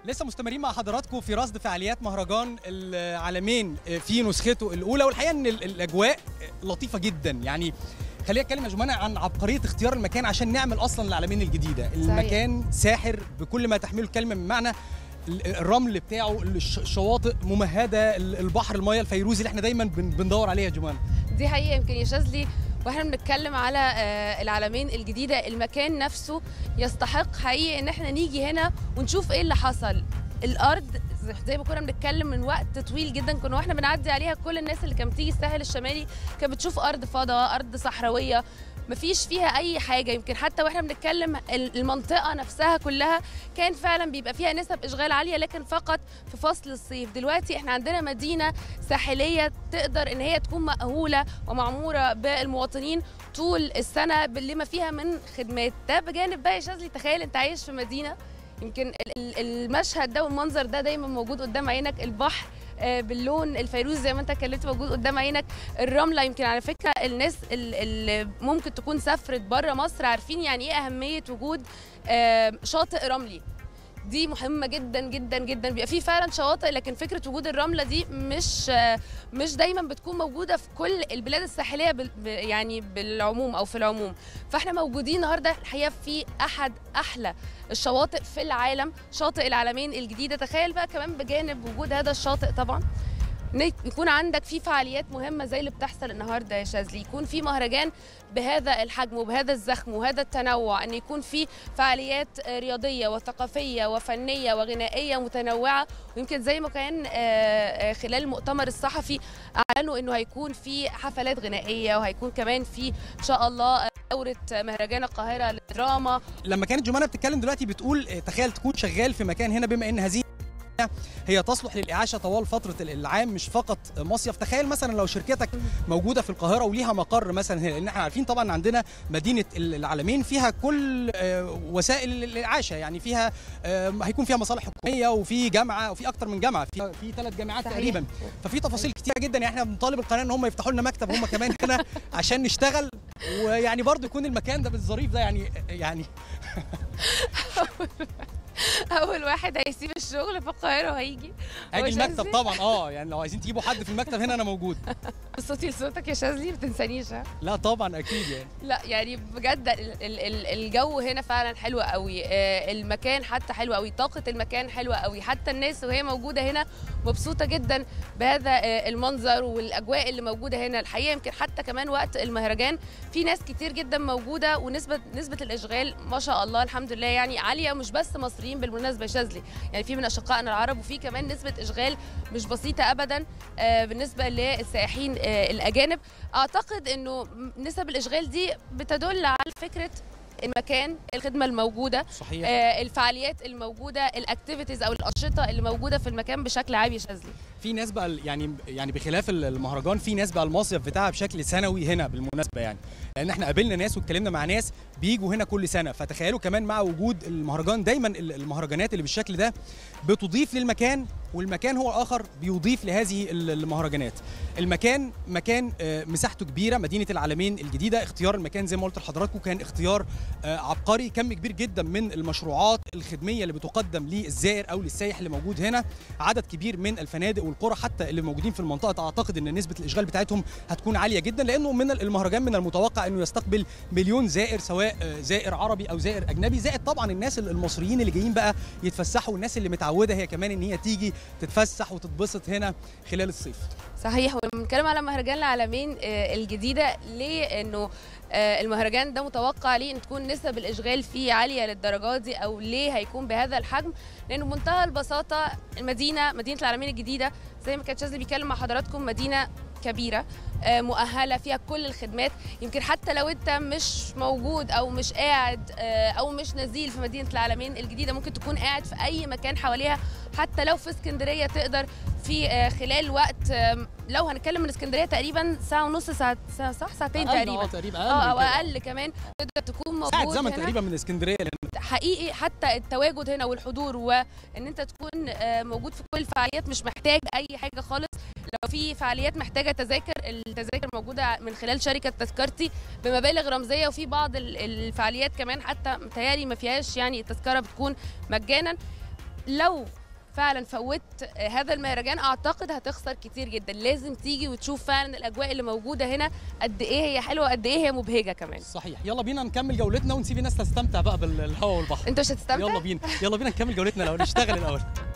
لسه مستمرين مع حضراتكم في رصد فعاليات مهرجان العالمين في نسخته الاولى والحقيقه ان ال- الاجواء لطيفه جدا يعني خلينا اتكلم يا جماعه عن عبقريه اختيار المكان عشان نعمل اصلا العالمين الجديده المكان ساحر بكل ما تحمله الكلمه من معنى ال- الرمل بتاعه الش- الشواطئ ممهده ال- البحر الميه الفيروزي اللي احنا دايما بن- بندور عليها يا جمانه دي حقيقه يمكن يا شاذلي واحنا بنتكلم على آه، العالمين الجديده المكان نفسه يستحق حقيقي ان احنا نيجي هنا ونشوف ايه اللي حصل الارض زي ما كنا بنتكلم من وقت طويل جدا كنا واحنا بنعدي عليها كل الناس اللي كانت بتيجي الساحل الشمالي كانت بتشوف ارض فضاء ارض صحراويه مفيش فيها اي حاجه يمكن حتى واحنا بنتكلم ال- المنطقه نفسها كلها كان فعلا بيبقى فيها نسب اشغال عاليه لكن فقط في فصل الصيف دلوقتي احنا عندنا مدينه ساحليه تقدر ان هي تكون مأهوله ومعموره بالمواطنين طول السنه باللي ما فيها من خدمات ده بجانب بقى يا شاذلي تخيل انت عايش في مدينه يمكن ال- ال- المشهد ده والمنظر ده دايما موجود قدام عينك البحر آه، باللون الفيروزي زي ما انت اتكلمت موجود قدام عينك الرمله يمكن على فكره الناس ال- اللي ممكن تكون سافرت بره مصر عارفين يعني ايه اهميه وجود آه، شاطئ رملي دي مهمه جدا جدا جدا بيبقى في فعلا شواطئ لكن فكره وجود الرمله دي مش آه، مش دايما بتكون موجوده في كل البلاد الساحليه بال- ب- يعني بالعموم او في العموم فاحنا موجودين النهارده الحقيقه في احد احلى الشواطئ في العالم شاطئ العالمين الجديده تخيل بقى كمان بجانب وجود هذا الشاطئ طبعا إن يكون عندك في فعاليات مهمه زي اللي بتحصل النهارده يا شاذلي يكون في مهرجان بهذا الحجم وبهذا الزخم وهذا التنوع ان يكون في فعاليات آه، رياضيه وثقافيه وفنيه وغنائيه متنوعه ويمكن زي ما كان آه، آه، خلال المؤتمر الصحفي اعلنوا انه هيكون في حفلات غنائيه وهيكون كمان في ان شاء الله آه، دوره مهرجان القاهره للدراما لما كانت جمانه بتتكلم دلوقتي بتقول آه، تخيل تكون شغال في مكان هنا بما ان هذه هي تصلح للإعاشة طوال فترة العام مش فقط مصيف تخيل مثلا لو شركتك موجودة في القاهرة وليها مقر مثلا هنا لأن احنا عارفين طبعا عندنا مدينة العالمين فيها كل آه، وسائل الإعاشة يعني فيها آه، هيكون فيها مصالح حكومية وفي جامعة وفي أكتر من جامعة في في ثلاث جامعات صحيح. تقريبا ففي تفاصيل كتيرة جدا يعني احنا بنطالب القناة ان هم يفتحوا لنا مكتب هم كمان هنا عشان نشتغل ويعني برضه يكون المكان ده بالظريف ده يعني يعني اول واحد هيسيب الشغل في القاهره وهيجي هاجي هو المكتب شاذلي؟ طبعا اه يعني لو عايزين تجيبوا حد في المكتب هنا انا موجود صوتي لصوتك يا شاذلي ما تنسانيش ها لا طبعا اكيد يعني لا يعني بجد ال- ال- ال- الجو هنا فعلا حلو قوي آه، المكان حتى حلو قوي طاقة المكان حلوة قوي حتى الناس وهي موجودة هنا مبسوطة جدا بهذا آه، المنظر والأجواء اللي موجودة هنا الحقيقة يمكن حتى كمان وقت المهرجان في ناس كتير جدا موجودة ونسبة نسبة الإشغال ما شاء الله الحمد لله يعني عالية مش بس مصريين بالمناسبة يا شاذلي يعني في من أشقائنا العرب وفي كمان نسبة إشغال مش بسيطة أبدا آه، بالنسبة للسائحين آه، الأجانب اعتقد انه نسب الاشغال دي بتدل على فكره المكان الخدمه الموجوده صحيح آه، الفعاليات الموجوده الاكتيفيتيز او الانشطه اللي موجوده في المكان بشكل عام يا شاذلي في ناس بقى ال- يعني يعني بخلاف ال- المهرجان في ناس بقى المصيف بتاعها بشكل سنوي هنا بالمناسبه يعني لان احنا قابلنا ناس واتكلمنا مع ناس بيجوا هنا كل سنه فتخيلوا كمان مع وجود المهرجان دايما ال- المهرجانات اللي بالشكل ده بتضيف للمكان والمكان هو الاخر بيضيف لهذه ال- المهرجانات المكان مكان آه، مساحته كبيره مدينه العالمين الجديده اختيار المكان زي ما قلت لحضراتكم كان اختيار آه، عبقري كم كبير جدا من المشروعات الخدميه اللي بتقدم للزائر او للسائح اللي موجود هنا عدد كبير من الفنادق والقرى حتى اللي موجودين في المنطقه اعتقد ان نسبه الاشغال بتاعتهم هتكون عاليه جدا لانه من المهرجان من المتوقع انه يستقبل مليون زائر سواء آه، زائر عربي او زائر اجنبي زائد طبعا الناس المصريين اللي جايين بقى يتفسحوا والناس اللي متعوده هي كمان ان هي تيجي تتفسح وتتبسط هنا خلال الصيف صحيح ونتكلم على مهرجان العالمين آه، الجديده ليه انه آه، المهرجان ده متوقع ليه ان تكون نسب الاشغال فيه عاليه للدرجه دي او ليه هيكون بهذا الحجم لانه بمنتهى البساطه المدينه مدينه العالمين الجديده زي ما كان شاذلي بيتكلم مع حضراتكم مدينه كبيره آه، مؤهله فيها كل الخدمات يمكن حتى لو انت مش موجود او مش قاعد آه، او مش نزيل في مدينه العالمين الجديده ممكن تكون قاعد في اي مكان حواليها حتى لو في اسكندريه تقدر في آه، خلال وقت آم، لو هنتكلم من اسكندريه تقريبا ساعه ونص ساعه ساعة- صح ساعتين تقريبا تقريبا اه او اقل كمان تقدر تكون ساعة موجود زمن هنا تقريبا من اسكندريه لان حقيقي حتى التواجد هنا والحضور وان انت تكون آه، موجود في كل الفعاليات مش محتاج اي حاجه خالص لو في فعاليات محتاجه تذاكر التذاكر موجوده من خلال شركه تذكرتي بمبالغ رمزيه وفي بعض ال- الفعاليات كمان حتى متهيألي ما فيهاش يعني التذكره بتكون مجانا لو فعلا فوت آه، هذا المهرجان اعتقد هتخسر كتير جدا لازم تيجي وتشوف فعلا الاجواء اللي موجوده هنا قد ايه هي حلوه قد ايه هي مبهجه كمان صحيح يلا بينا نكمل جولتنا ونسيب الناس تستمتع بقى بالهواء والبحر انت مش هتستمتع يلا بينا يلا بينا نكمل جولتنا الاول نشتغل الاول